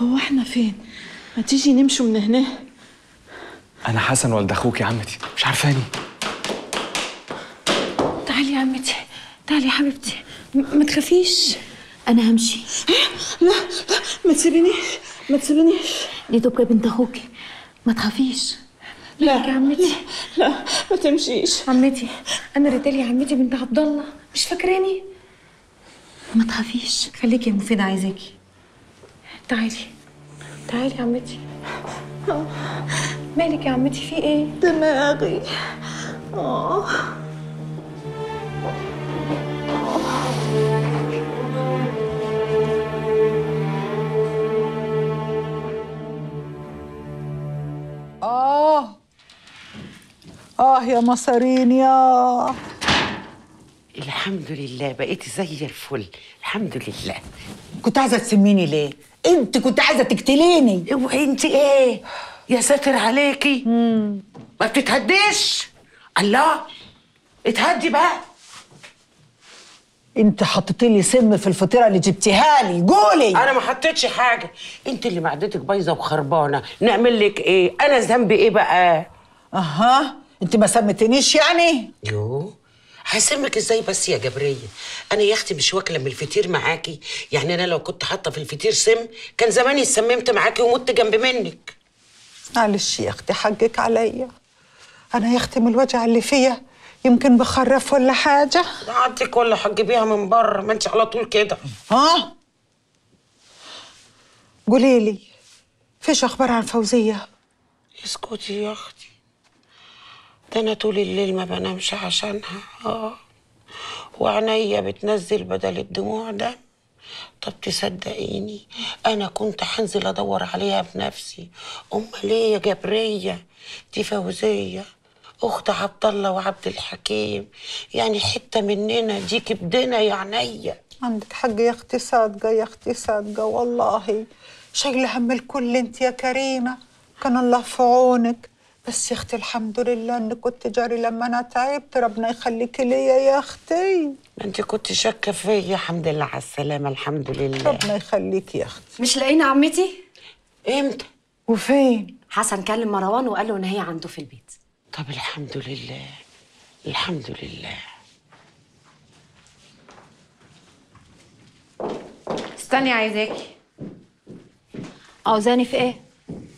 هو احنا فين ما تيجي نمشوا من هنا انا حسن والد اخوك يا عمتي مش عارفاني تعالي يا عمتي تعالي يا حبيبتي م- ما تخافيش انا همشي لا لا ما تسيبينيش ما تسيبينيش دي تبقى بنت اخوكي ما تخافيش لا يا عمتي لا ما تمشيش عمتي انا ريتالي يا عمتي بنت عبد الله مش فاكراني ما تخافيش خليكي يا مفيدة عايزاكي تعالي تعالي يا عمتي مالك يا عمتي في ايه دماغي اه آه آه يا مصارين يا الحمد لله بقيتي زي الفل الحمد لله كنت عايزة تسميني ليه؟ أنت كنت عايزة تقتليني اوعي انت ايه يا ساتر عليكي ما بتتهديش الله اتهدي بقى أنت حطيت لي سم في الفطيرة اللي جبتيها لي قولي انا ما حطيتش حاجه انت اللي معدتك بايظه وخربانه نعمل لك ايه انا ذنبي ايه بقى أها أنت ما سمتنيش يعني؟ يو هسمك ازاي بس يا جبريه انا يا اختي مش واكله من الفطير معاكي يعني انا لو كنت حاطه في الفطير سم كان زماني اتسممت معاكي ومت جنب منك معلش يا أختي حقك عليا أنا يا أختي من الوجع اللي فيا يمكن بخرف ولا حاجة قعدتك ولا هتجيبيها من بره ما انت على طول كده ها؟ قولي لي فيش أخبار عن فوزية؟ اسكتي يا اختي ده انا طول الليل ما بنامش عشانها اه وعينيا بتنزل بدل الدموع دم طب تصدقيني انا كنت هنزل ادور عليها بنفسي امال ليه يا جبريه دي فوزيه اخت عبد الله وعبد الحكيم يعني حته مننا دي كبدنا يا عينيا عندك حق يا اختي صادقة يا اختي صادقة والله شايلة هم الكل انت يا كريمة كان الله في عونك بس يا اختي الحمد لله انك كنت جاري لما انا تعبت ربنا يخليكي ليا يا اختي ما انت كنت شاكه فيا الحمد لله على السلامه الحمد لله ربنا يخليكي يا اختي مش لاقينا عمتي امتى وفين حسن كلم مروان وقال له ان هي عنده في البيت طب الحمد لله الحمد لله استني عايزاكي عاوزاني في ايه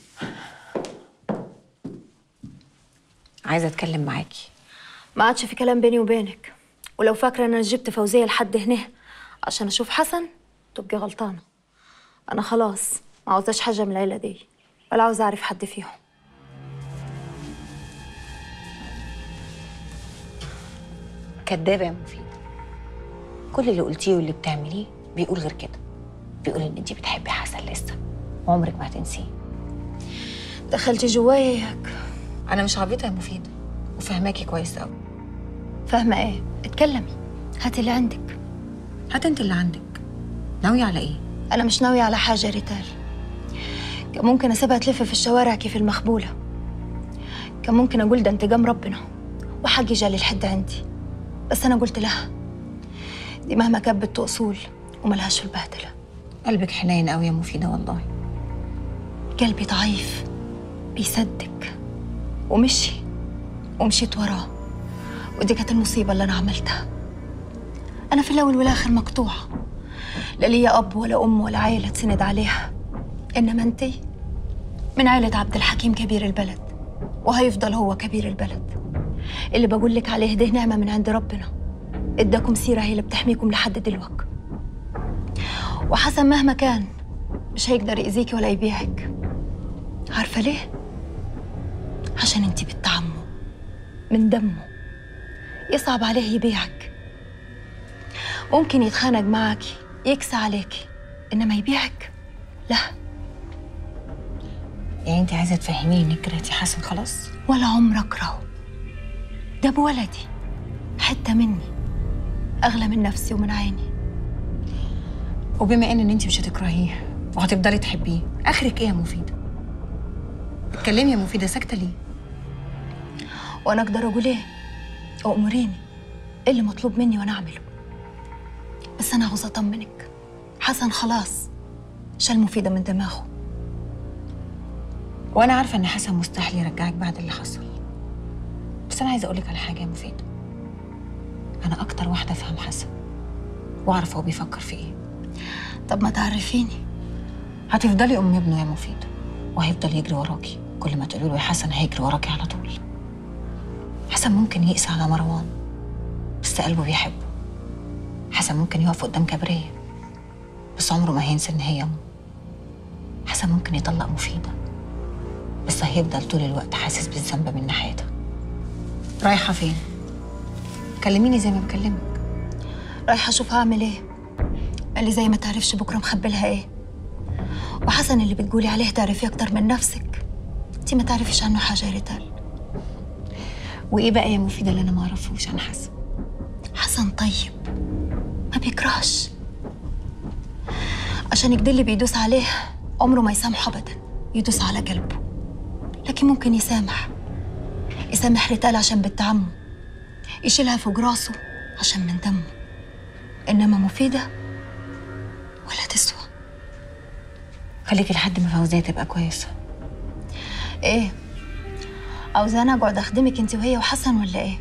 عايزه اتكلم معاكي ما عادش في كلام بيني وبينك ولو فاكره ان انا جبت فوزيه لحد هنا عشان اشوف حسن تبقي غلطانه انا خلاص ما عاوزاش حاجه من العيله دي ولا عاوزه اعرف حد فيهم كدابه يا مفيد كل اللي قلتيه واللي بتعمليه بيقول غير كده بيقول ان انت بتحبي حسن لسه وعمرك ما هتنسيه دخلتي جوايا ياك انا مش عبيطه يا مفيد وفهماكي كويس قوي فاهمه ايه اتكلمي هاتي اللي عندك هات انت اللي عندك ناويه على ايه انا مش ناويه على حاجه ريتال كان ممكن اسيبها تلف في الشوارع كيف المخبوله كان ممكن اقول ده انتقام ربنا وحقي جالي لحد عندي بس انا قلت لها دي مهما كانت بنت اصول وملهاش في البهدله قلبك حنين قوي يا مفيده والله قلبي ضعيف بيصدق ومشي ومشيت وراه ودي كانت المصيبة اللي أنا عملتها أنا في الأول والآخر مقطوعة لا ليا أب ولا أم ولا عيلة تسند عليها إنما أنتي من عيلة عبد الحكيم كبير البلد وهيفضل هو كبير البلد اللي بقول لك عليه ده نعمة من عند ربنا اداكم سيرة هي اللي بتحميكم لحد دلوقتي وحسن مهما كان مش هيقدر يأذيكي ولا يبيعك عارفة ليه؟ عشان انتي بنت عمه من دمه يصعب عليه يبيعك ممكن يتخانق معاكي يكسى عليكي انما يبيعك لا يعني انت عايزه تفهميني انك كرهتي حسن خلاص ولا عمر اكرهه ده بولدي حته مني اغلى من نفسي ومن عيني وبما ان انت مش هتكرهيه وهتفضلي تحبيه اخرك ايه يا مفيده اتكلمي يا مفيده ساكته ليه وانا اقدر اقول ايه امريني ايه اللي مطلوب مني وانا اعمله بس انا عاوزه اطمنك حسن خلاص شال مفيده من دماغه وانا عارفه ان حسن مستحيل يرجعك بعد اللي حصل بس انا عايزه اقولك على حاجه مفيده انا اكتر واحده افهم حسن واعرف هو بيفكر في ايه طب ما تعرفيني هتفضلي ام ابنه يا مفيده وهيفضل يجري وراكي كل ما تقولي له يا حسن هيجري وراكي على طول حسن ممكن يقسى على مروان بس قلبه بيحبه حسن ممكن يقف قدام كبرية بس عمره ما هينسى ان هي امه حسن ممكن يطلق مفيدة بس هيفضل طول الوقت حاسس بالذنب من ناحيتها رايحة فين؟ كلميني زي ما بكلمك رايحة أشوف هعمل إيه قال لي زي ما تعرفش بكرة مخبلها إيه وحسن اللي بتقولي عليه تعرفيه أكتر من نفسك أنت ما تعرفيش عنه حاجة يا ريتال وايه بقى يا مفيدة اللي انا ما اعرفوش عن حسن؟ حسن طيب ما بيكرهش عشان كده اللي بيدوس عليه عمره ما يسامحه ابدا يدوس على قلبه لكن ممكن يسامح يسامح ريتال عشان بنت عمه يشيلها فوق راسه عشان من دمه انما مفيده ولا تسوى خليكي لحد ما فوزية تبقى كويسة ايه عاوزة انا اقعد اخدمك انت وهي وحسن ولا ايه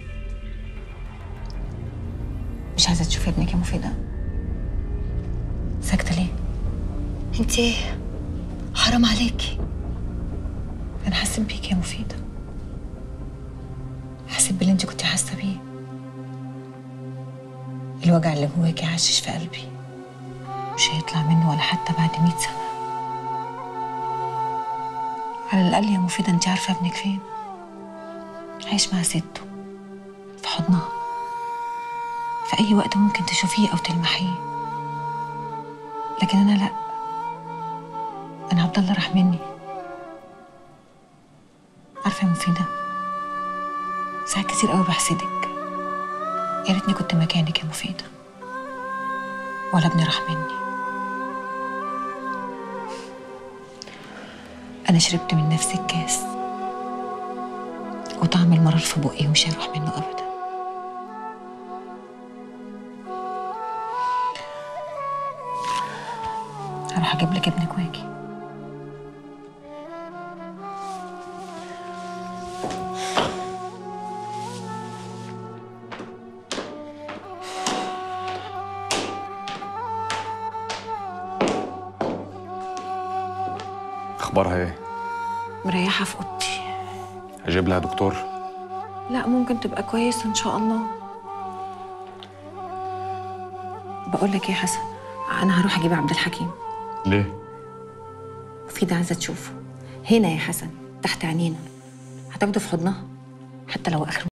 مش عايزة تشوفي ابنك يا مفيدة ساكتة ليه؟ انت حرام عليكي أنا حاسة بيك يا مفيدة حاسة باللي انت كنت حاسة بيه الوجع اللي جواكي عاشش في قلبي مش هيطلع منه ولا حتى بعد مئة سنة على الأقل يا مفيدة انت عارفة ابنك فين عايش مع سته في حضنها في أي وقت ممكن تشوفيه أو تلمحيه لكن أنا لأ أنا عبد الله راح مني عارفة يا مفيدة ساعات كتير قوي بحسدك يا ريتني كنت مكانك يا مفيدة ولا ابني راح مني أنا شربت من نفس الكاس وطعم المرار في بقي ومش هيروح منه أبدا هروح أجيب لك ابنك واجي اخبارها ايه مريحة في أوضتي اجيب لها دكتور لا ممكن تبقى كويسة إن شاء الله بقول لك إيه يا حسن أنا هروح أجيب عبد الحكيم ليه مفيدة عايزة تشوفه هنا يا حسن تحت عينينا هتاخده في حضنها حتى لو آخر